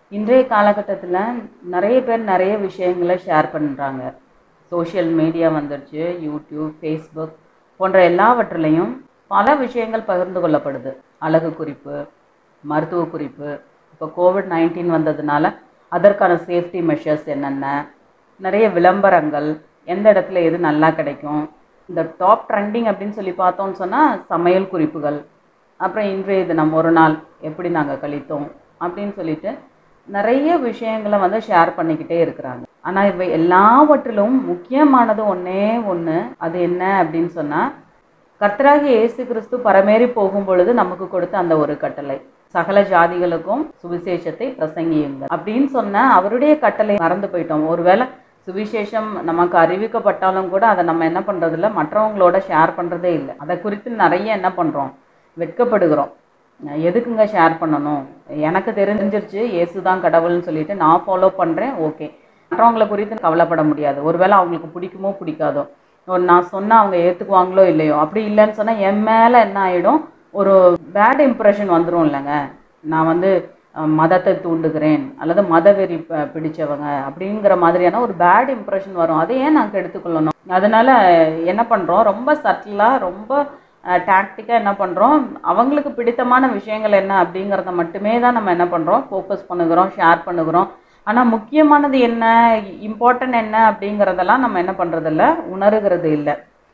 இன்றைய காலகட்டத்தில் நிறைய பேர் நிறைய விஷயங்களை ஷேர் பண்ணுறாங்க சோஷியல் மீடியா வந்துடுச்சு யூடியூப் ஃபேஸ்புக் போன்ற எல்லாவற்றிலையும் பல விஷயங்கள் பகிர்ந்து கொள்ளப்படுது அழகு குறிப்பு மருத்துவ குறிப்பு இப்போ கோவிட் நைன்டீன் வந்ததுனால அதற்கான சேஃப்டி மெஷர்ஸ் என்னென்ன நிறைய விளம்பரங்கள் எந்த இடத்துல எது நல்லா கிடைக்கும் இந்த டாப் ட்ரெண்டிங் அப்படின்னு சொல்லி பார்த்தோம்னு சொன்னால் சமையல் குறிப்புகள் அப்புறம் இன்றைய தினம் ஒரு நாள் எப்படி நாங்கள் கழித்தோம் அப்படின்னு சொல்லிட்டு நிறைய விஷயங்களை வந்து ஷேர் பண்ணிக்கிட்டே இருக்கிறாங்க ஆனால் இவை எல்லாவற்றிலும் முக்கியமானது ஒன்றே ஒன்று அது என்ன அப்படின்னு சொன்னால் கர்த்தராகிய இயேசு கிறிஸ்து பரமேறி போகும் பொழுது நமக்கு கொடுத்த அந்த ஒரு கட்டளை சகல ஜாதிகளுக்கும் சுவிசேஷத்தை பிரசங்கியுங்கள் அப்படின்னு சொன்ன அவருடைய கட்டளை மறந்து போயிட்டோம் ஒருவேளை சுவிசேஷம் நமக்கு அறிவிக்கப்பட்டாலும் கூட அதை நம்ம என்ன பண்ணுறதில்ல மற்றவங்களோட ஷேர் பண்ணுறதே இல்லை அதை குறித்து நிறைய என்ன பண்ணுறோம் வெட்கப்படுகிறோம் எதுக்குங்க ஷேர் பண்ணணும் எனக்கு தெரிஞ்சிருச்சு இயேசு தான் கடவுள்னு சொல்லிட்டு நான் ஃபாலோ பண்ணுறேன் ஓகே மற்றவங்களை குறித்து கவலைப்பட முடியாது ஒருவேளை அவங்களுக்கு பிடிக்குமோ பிடிக்காதோ ஒரு நான் சொன்னால் அவங்க ஏற்றுக்குவாங்களோ இல்லையோ அப்படி இல்லைன்னு சொன்னால் என் மேலே என்ன ஆகிடும் ஒரு பேட் இம்ப்ரெஷன் வந்துடும் இல்லைங்க நான் வந்து அஹ், மதத்தை தூண்டுகிறேன் அல்லது மதவெறி ப- பிடிச்சவங்க அப்படிங்கிற மாதிரியான ஒரு பேட் இம்ப்ரெஷன் வரும் அதை ஏன் நாங்கள் எடுத்துக்கொள்ளணும் அதனால என்ன பண்ணுறோம் ரொம்ப சட்டிலாக ரொம்ப டாக்டிக்காக என்ன பண்ணுறோம் அவங்களுக்கு பிடித்தமான விஷயங்கள் என்ன அப்படிங்கிறத மட்டுமே தான் நம்ம என்ன பண்ணுறோம் ஃபோக்கஸ் பண்ணுகிறோம் ஷேர் பண்ணுகிறோம் ஆனால் முக்கியமானது என்ன இம்பார்ட்டன்ட் என்ன அப்படிங்கிறதெல்லாம் நம்ம என்ன பண்ணுறதில்ல உணருகிறது இல்லை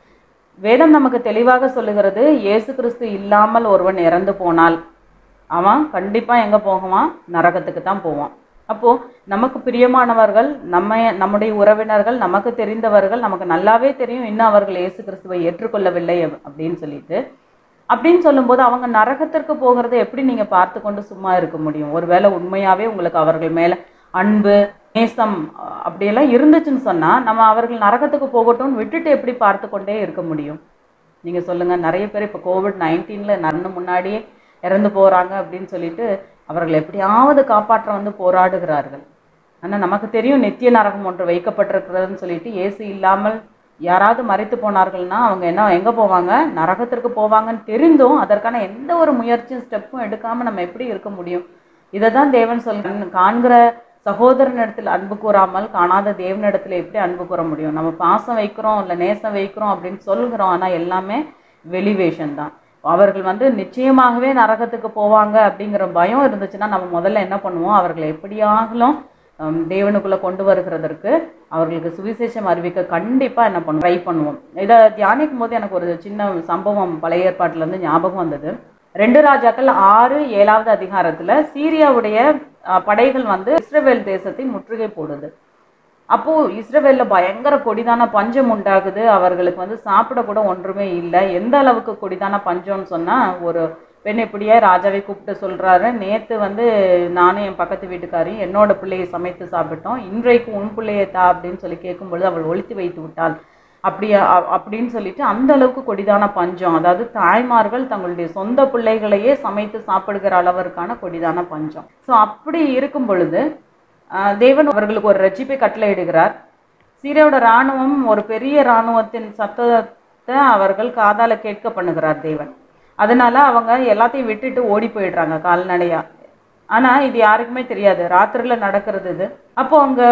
வேதம் நமக்கு தெளிவாக சொல்லுகிறது இயேசு கிறிஸ்து இல்லாமல் ஒருவன் இறந்து போனால் அவன் கண்டிப்பாக எங்கே போகுவான் நரகத்துக்கு தான் போவான் அப்போது நமக்கு பிரியமானவர்கள் நம்ம நம்முடைய உறவினர்கள் நமக்கு தெரிந்தவர்கள் நமக்கு நல்லாவே தெரியும் இன்னும் அவர்கள் இயேசு கிறிஸ்துவை ஏற்றுக்கொள்ளவில்லை அப்- அப்படின்னு சொல்லிட்டு அப்படின்னு சொல்லும்போது அவங்க நரகத்திற்கு போகிறதை எப்படி நீங்கள் பார்த்து கொண்டு சும்மா இருக்க முடியும் ஒருவேளை உண்மையாகவே உங்களுக்கு அவர்கள் மேலே அன்பு நேசம் அஹ், அப்படியெல்லாம் இருந்துச்சுன்னு சொன்னால் நம்ம அவர்கள் நரகத்துக்கு போகட்டும்னு விட்டுட்டு எப்படி பார்த்து கொண்டே இருக்க முடியும் நீங்கள் சொல்லுங்கள் நிறைய பேர் இப்போ கோவிட் நைன்டீனில் நன்னு முன்னாடியே இறந்து போகிறாங்க அப்படின்னு சொல்லிட்டு அவர்கள் எப்படியாவது காப்பாற்ற வந்து போராடுகிறார்கள் ஆனால் நமக்கு தெரியும் நித்திய நரகம் ஒன்று வைக்கப்பட்டிருக்கிறதுன்னு சொல்லிட்டு இயேசு இல்லாமல் யாராவது மறைத்து போனார்கள்னா அவங்க என்ன எங்கே போவாங்க நரகத்திற்கு போவாங்கன்னு தெரிந்தும் அதற்கான எந்த ஒரு முயற்சியும் ஸ்டெப்பும் எடுக்காமல் நம்ம எப்படி இருக்க முடியும் இதை தான் தேவன் சொல்ற காண்கிற சகோதரனிடத்தில் அன்பு கூறாமல் காணாத தேவனிடத்தில் எப்படி அன்பு கூற முடியும் நம்ம பாசம் வைக்கிறோம் இல்லை நேசம் வைக்கிறோம் அப்படின்னு சொல்கிறோம் ஆனால் எல்லாமே வெளிவேஷன் தான் அவர்கள் வந்து நிச்சயமாகவே நரகத்துக்கு போவாங்க அப்படிங்கிற பயம் இருந்துச்சுன்னா நம்ம முதல்ல என்ன பண்ணுவோம் அவர்களை எப்படியாகலும் ஹம், தேவனுக்குள்ள கொண்டு வருகிறதற்கு அவர்களுக்கு சுவிசேஷம் அறிவிக்க கண்டிப்பாக என்ன பண்ணுவோம் ட்ரை பண்ணுவோம் இதை தியானிக்கும் போது எனக்கு ஒரு சின்ன சம்பவம் பழைய ஏற்பாட்டிலேருந்து ஞாபகம் வந்தது ரெண்டு ராஜாக்கள் ஆறு ஏழாவது அதிகாரத்தில் சீரியாவுடைய அஹ், படைகள் வந்து இஸ்ரவேல் தேசத்தை முற்றுகை போடுது அப்போ இஸ்ரவேல்ல பயங்கர கொடிதான பஞ்சம் உண்டாகுது அவர்களுக்கு வந்து சாப்பிட கூட ஒன்றுமே இல்லை எந்த அளவுக்கு கொடிதான பஞ்சம்னு சொன்னா ஒரு பெண் இப்படியே ராஜாவை கூப்பிட்டு சொல்றாரு நேத்து வந்து நானும் என் பக்கத்து வீட்டுக்காரையும் என்னோட பிள்ளையை சமைத்து சாப்பிட்டோம் இன்றைக்கு உன் பிள்ளையை தா அப்படின்னு சொல்லி கேட்கும்பொழுது அவள் ஒழித்து வைத்து விட்டாள் அப்படி அ- அப்படின்னு சொல்லிட்டு அந்த அளவுக்கு கொடிதான பஞ்சம் அதாவது தாய்மார்கள் தங்களுடைய சொந்த பிள்ளைகளையே சமைத்து சாப்பிடுகிற அளவிற்கான கொடிதான பஞ்சம் ஸோ அப்படி இருக்கும் பொழுது ஆஹ் தேவன் அவர்களுக்கு ஒரு ரட்சிப்பை கட்டளையிடுகிறார் சீரியாவோட இராணுவம் ஒரு பெரிய இராணுவத்தின் சத்தத்தை அவர்கள் காதால கேட்க பண்ணுகிறார் தேவன் அதனால அவங்க எல்லாத்தையும் விட்டுட்டு ஓடி போயிடுறாங்க கால்நடையா ஆனா இது யாருக்குமே தெரியாது ராத்திரில நடக்கிறது இது அப்போ அங்க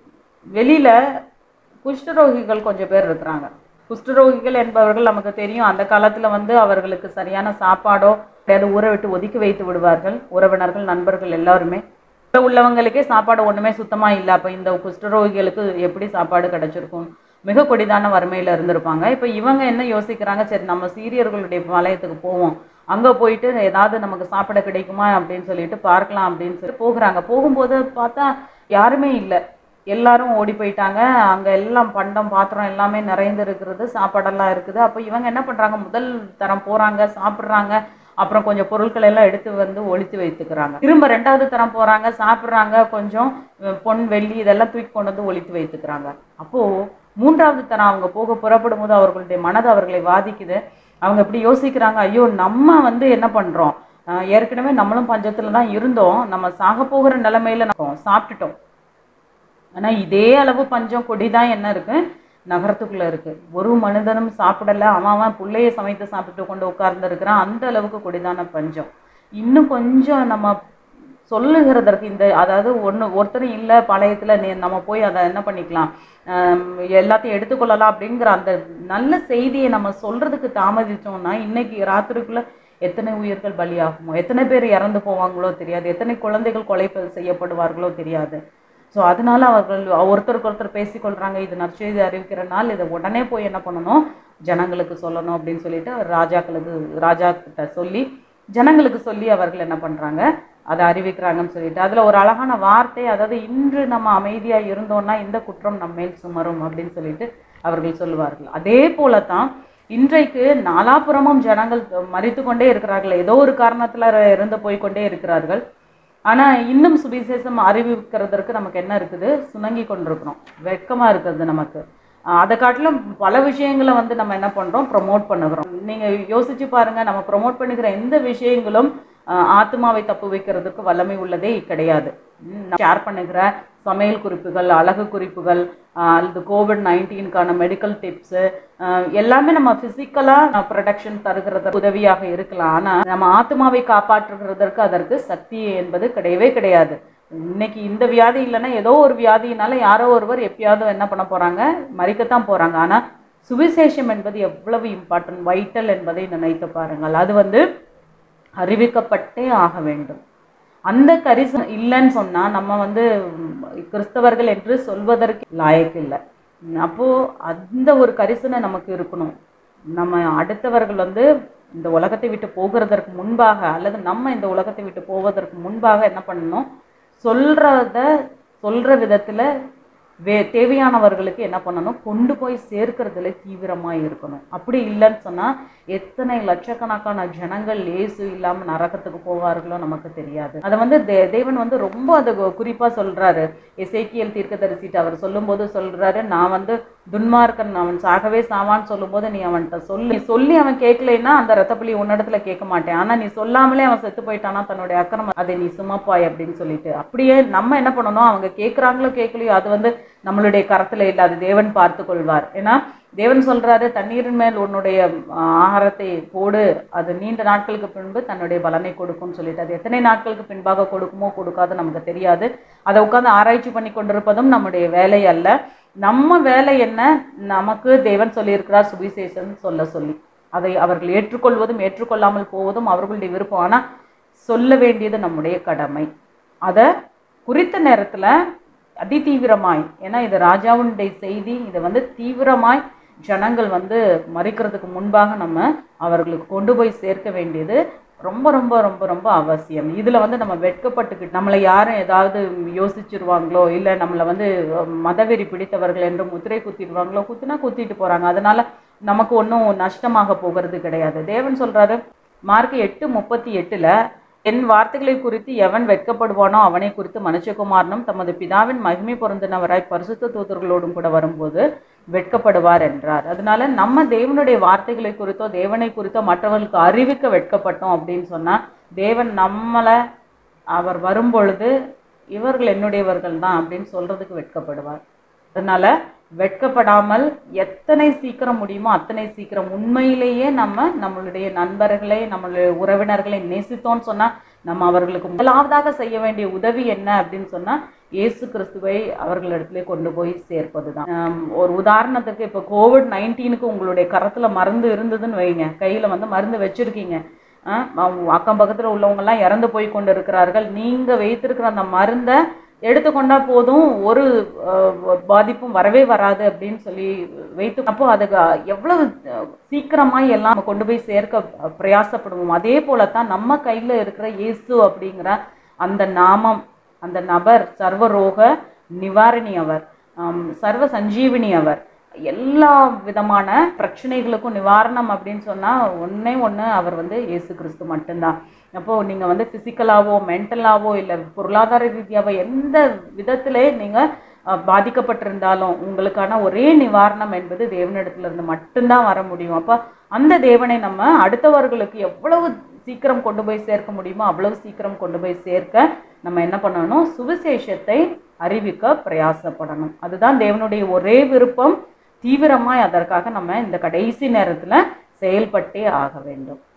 வெளியில குஷ்டரோகிகள் கொஞ்சம் பேர் இருக்கிறாங்க குஷ்டரோகிகள் என்பவர்கள் நமக்கு தெரியும் அந்த காலத்துல வந்து அவர்களுக்கு சரியான சாப்பாடோ கிடையாது ஊரை விட்டு ஒதுக்கி வைத்து விடுவார்கள் உறவினர்கள் நண்பர்கள் எல்லாருமே இப்ப உள்ளவங்களுக்கே சாப்பாடு ஒண்ணுமே சுத்தமா இல்லை அப்ப இந்த குஷ்டரோகிகளுக்கு எப்படி சாப்பாடு கிடைச்சிருக்கும் மிக கொடிதான வறுமையில இருந்திருப்பாங்க இப்ப இவங்க என்ன யோசிக்கிறாங்க சரி நம்ம சீரியர்களுடைய பாளையத்துக்கு போவோம் அங்க போயிட்டு ஏதாவது நமக்கு சாப்பிட கிடைக்குமா அப்படின்னு சொல்லிட்டு பார்க்கலாம் அப்படின்னு சொல்லி போகிறாங்க போகும்போது பார்த்தா யாருமே இல்லை எல்லாரும் ஓடி போயிட்டாங்க அங்க எல்லாம் பண்டம் பாத்திரம் எல்லாமே நிறைந்து இருக்கிறது சாப்பாடெல்லாம் இருக்குது அப்போ இவங்க என்ன பண்றாங்க முதல் தரம் போறாங்க சாப்பிட்றாங்க அப்புறம் கொஞ்சம் பொருட்கள் எல்லாம் எடுத்து வந்து ஒளித்து வைத்துக்கிறாங்க திரும்ப ரெண்டாவது தரம் போறாங்க சாப்பிட்றாங்க கொஞ்சம் அஹ், பொன் வெள்ளி இதெல்லாம் தூக்கி கொண்டு வந்து ஒளித்து வைத்துக்கிறாங்க அப்போ மூன்றாவது தரம் அவங்க போக புறப்படும் போது அவர்களுடைய மனது அவர்களை பாதிக்குது அவங்க இப்படி யோசிக்கிறாங்க ஐயோ நம்ம வந்து என்ன பண்றோம் அஹ், ஏற்கனவே நம்மளும் பஞ்சத்துல தான் இருந்தோம் நம்ம சாக போகிற நிலைமையில நம்ம சாப்பிட்டுட்டோம் ஆனா இதே அளவு பஞ்சம் கொடிதான் என்ன இருக்கு நகரத்துக்குள்ள இருக்கு ஒரு மனிதனும் சாப்பிடல அவன் அவன் புள்ளைய சமைத்து சாப்பிட்டு கொண்டு உட்கார்ந்து இருக்கிறான் அந்த அளவுக்கு கொடிதான பஞ்சம் இன்னும் கொஞ்சம் நம்ம சொல்லுகிறதற்கு இந்த அதாவது ஒன்று ஒருத்தரும் இல்லை பாளையத்தில் நீ நம்ம போய் அதை என்ன பண்ணிக்கலாம் ஆம், எல்லாத்தையும் எடுத்துக்கொள்ளலாம் அப்படிங்கிற அந்த நல்ல செய்தியை நம்ம சொல்கிறதுக்கு தாமதிச்சோம்னா இன்னைக்கு ராத்திரிக்குள்ளே எத்தனை உயிர்கள் பலியாகுமோ எத்தனை பேர் இறந்து போவாங்களோ தெரியாது எத்தனை குழந்தைகள் கொலை ப- செய்யப்படுவார்களோ தெரியாது ஸோ அதனால அவர்கள் ஒருத்தருக்கு ஒருத்தர் பேசிக்கொள்கிறாங்க இது நற்செய்தி அறிவிக்கிற நாள் இதை உடனே போய் என்ன பண்ணணும் ஜனங்களுக்கு சொல்லணும் அப்படின்னு சொல்லிட்டு அவர் ராஜாக்களுக்கு ராஜா கிட்ட சொல்லி ஜனங்களுக்கு சொல்லி அவர்கள் என்ன பண்ணுறாங்க அதை அறிவிக்கிறாங்கன்னு சொல்லிட்டு அதில் ஒரு அழகான வார்த்தை அதாவது இன்று நம்ம அமைதியாக இருந்தோம்னா இந்த குற்றம் நம்ம மேல் சுமரும் அப்படின்னு சொல்லிட்டு அவர்கள் சொல்லுவார்கள் அதே போல தான் இன்றைக்கு நாலாபுறமும் ஜனங்கள் மறித்து கொண்டே இருக்கிறார்கள் ஏதோ ஒரு காரணத்தில் இருந்து போய் கொண்டே இருக்கிறார்கள் ஆனால் இன்னும் சுவிசேஷம் அறிவிக்கிறதற்கு நமக்கு என்ன இருக்குது சுணங்கி கொண்டிருக்கிறோம் வெட்கமாக இருக்குது நமக்கு ஆஹ் அதை காட்டிலும் பல விஷயங்களை வந்து நம்ம என்ன பண்ணுறோம் ப்ரொமோட் பண்ணுகிறோம் நீங்கள் யோசிச்சு பாருங்க நம்ம ப்ரொமோட் பண்ணுகிற எந்த விஷயங்களும் ஆஹ் ஆத்மாவை தப்பு வைக்கிறதுக்கு வல்லமை உள்ளதே கிடையாது ஷேர் பண்ணுகிற சமையல் குறிப்புகள் அழகு குறிப்புகள் ஆஹ் அல்லது கோவிட் நைன்டீனுக்கான மெடிக்கல் டிப்ஸு எல்லாமே நம்ம ஃபிசிக்கலாக ப்ரொடக்ஷன் தருகிறது உதவியாக இருக்கலாம் ஆனால் நம்ம ஆத்மாவை காப்பாற்றுகிறதற்கு அதற்கு சக்தி என்பது கிடையவே கிடையாது இன்னைக்கு இந்த வியாதி இல்லைன்னா ஏதோ ஒரு வியாதியினால யாரோ ஒருவர் எப்பயாவது என்ன பண்ண போறாங்க மறிக்கத்தான் போறாங்க ஆனா சுவிசேஷம் என்பது எவ்வளவு இம்பார்ட்டன்ட் வைட்டல் என்பதை நினைத்து பாருங்கள் அது வந்து அறிவிக்கப்பட்டே ஆக வேண்டும் அந்த கரிசனை இல்லைன்னு சொன்னா நம்ம வந்து ம், கிறிஸ்தவர்கள் என்று சொல்வதற்கு லாயக்கு இல்லை அப்போ அந்த ஒரு கரிசனை நமக்கு இருக்கணும் நம்ம அடுத்தவர்கள் வந்து இந்த உலகத்தை விட்டு போகிறதற்கு முன்பாக அல்லது நம்ம இந்த உலகத்தை விட்டு போவதற்கு முன்பாக என்ன பண்ணணும் சொல்றத சொல்ற விதத்துல வே தேவையானவர்களுக்கு என்ன பண்ணணும் கொண்டு போய் சேர்க்கறதுல தீவிரமா இருக்கணும் அப்படி இல்லைன்னு சொன்னா எத்தனை லட்சக்கணக்கான ஜனங்கள் லேசு இல்லாம நரகத்துக்கு போவார்களோ நமக்கு தெரியாது அதை வந்து தே- தேவன் வந்து ரொம்ப அதை கு- குறிப்பா சொல்றாரு எசேக்கியல் தீர்க்கதரிசிட்டு அவர் சொல்லும்போது சொல்றாரு நான் வந்து துன்மார்க்கன் அவன் சாகவே சாவான்னு சொல்லும்போது நீ அவன்கிட்ட சொல்லி நீ சொல்லி அவன் கேட்கலைன்னா அந்த ரத்தப்பள்ளி உன்னிடத்துல கேட்க மாட்டேன் ஆனா நீ சொல்லாமலே அவன் செத்து போயிட்டானா தன்னுடைய அக்கிரமம் அதை நீ சுமப்பாய் அப்படின்னு சொல்லிட்டு அப்படியே நம்ம என்ன பண்ணணும் அவங்க கேட்குறாங்களோ கேட்கலையோ அது வந்து நம்மளுடைய கரத்துல இல்லை அது தேவன் பார்த்து கொள்வார் ஏன்னா தேவன் சொல்றாரு தண்ணீரின் மேல் உன்னுடைய ஆ, ஆகாரத்தை போடு அது நீண்ட நாட்களுக்கு பின்பு தன்னுடைய பலனை கொடுக்கும்னு சொல்லிட்டு அது எத்தனை நாட்களுக்கு பின்பாக கொடுக்குமோ கொடுக்காது நமக்கு தெரியாது அதை உட்கார்ந்து ஆராய்ச்சி பண்ணி கொண்டிருப்பதும் நம்முடைய வேலை அல்ல நம்ம வேலை என்ன நமக்கு தேவன் சொல்லியிருக்கிறார் சுவிசேஷம் சொல்ல சொல்லி அதை அவர்கள் ஏற்றுக்கொள்வதும் ஏற்றுக்கொள்ளாமல் போவதும் அவர்களுடைய விருப்பம் ஆனா சொல்ல வேண்டியது நம்முடைய கடமை அதை குறித்த நேரத்துல அதிதீவிரமாய் ஏன்னா இது ராஜாவுடைய செய்தி இதை வந்து தீவிரமாய் ஜனங்கள் வந்து மறிக்கிறதுக்கு முன்பாக நம்ம அவர்களுக்கு கொண்டு போய் சேர்க்க வேண்டியது ரொம்ப ரொம்ப ரொம்ப ரொம்ப அவசியம் இதில் வந்து நம்ம வெட்கப்பட்டுக்கிட்டு நம்மளை யாரும் ஏதாவது யோசிச்சிருவாங்களோ இல்லை நம்மளை வந்து மதவெறி பிடித்தவர்கள் என்று முத்திரை குத்திடுவாங்களோ குத்தினா குத்திட்டு போகிறாங்க அதனால நமக்கு ஒன்றும் நஷ்டமாக போகிறது கிடையாது தேவன் சொல்றாரு மார்க் எட்டு முப்பத்தி எட்டில் என் வார்த்தைகளை குறித்து எவன் வெட்கப்படுவானோ அவனை குறித்து மனுஷகுமாரனும் தமது பிதாவின் மகிமை பொருந்தினவராய் பரிசுத்த தூதர்களோடும் கூட வரும்போது வெட்கப்படுவார் என்றார் அதனால நம்ம தேவனுடைய வார்த்தைகளை குறித்தோ தேவனை குறித்தோ மற்றவர்களுக்கு அறிவிக்க வெட்கப்பட்டோம் அப்படின்னு சொன்னா தேவன் நம்மளை அவர் வரும்பொழுது இவர்கள் என்னுடையவர்கள் தான் அப்படின்னு சொல்றதுக்கு வெட்கப்படுவார் அதனால வெட்கப்படாமல் எத்தனை சீக்கிரம் முடியுமோ அத்தனை சீக்கிரம் உண்மையிலேயே நம்ம நம்மளுடைய நண்பர்களை நம்மளுடைய உறவினர்களை நேசித்தோம்னு சொன்னா நம்ம அவர்களுக்கு முதலாவதாக செய்ய வேண்டிய உதவி என்ன அப்படின்னு சொன்னா இயேசு கிறிஸ்துவை அவர்களிடத்திலே கொண்டு போய் சேர்ப்பது தான் ஒரு உதாரணத்துக்கு இப்போ கோவிட் நைன்டீனுக்கு உங்களுடைய கரத்துல மருந்து இருந்ததுன்னு வைங்க கையில வந்து மருந்து வச்சிருக்கீங்க ஆஹ் அவங்க அக்கம் பக்கத்துல உள்ளவங்க எல்லாம் இறந்து போய் கொண்டு இருக்கிறார்கள் நீங்க வைத்திருக்கிற அந்த மருந்தை எடுத்துக்கொண்டா போதும் ஒரு அஹ், பாதிப்பும் வரவே வராது அப்படின்னு சொல்லி வைத்து அப்போ அதுக்கு எவ்வளவு அஹ், சீக்கிரமாய் எல்லாம் நம்ம கொண்டு போய் சேர்க்க அஹ், பிரயாசப்படுவோம் அதே போலத்தான் நம்ம கையில இருக்கிற இயேசு அப்படிங்கிற அந்த நாமம் அந்த நபர் சர்வரோக நிவாரணி அவர் ஆம், சர்வ சஞ்சீவினி அவர் எல்லா விதமான பிரச்சனைகளுக்கும் நிவாரணம் அப்படின்னு சொன்னா ஒண்ணே ஒண்ணு அவர் வந்து இயேசு கிறிஸ்து மட்டும்தான் அப்போ நீங்க வந்து பிசிக்கலாவோ மென்டலாவோ இல்ல பொருளாதார ரீதியாவோ எந்த விதத்திலே நீங்க அஹ், பாதிக்கப்பட்டிருந்தாலும் உங்களுக்கான ஒரே நிவாரணம் என்பது தேவனிடத்துல இருந்து மட்டும்தான் வர முடியும் அப்ப அந்த தேவனை நம்ம அடுத்தவர்களுக்கு எவ்வளவு சீக்கிரம் கொண்டு போய் சேர்க்க முடியுமோ அவ்வளவு சீக்கிரம் கொண்டு போய் சேர்க்க நம்ம என்ன பண்ணணும் சுவிசேஷத்தை அறிவிக்க பிரயாசப்படணும் அதுதான் தேவனுடைய ஒரே விருப்பம் தீவிரமாய் அதற்காக நம்ம இந்த கடைசி நேரத்துல செயல்பட்டே ஆக வேண்டும்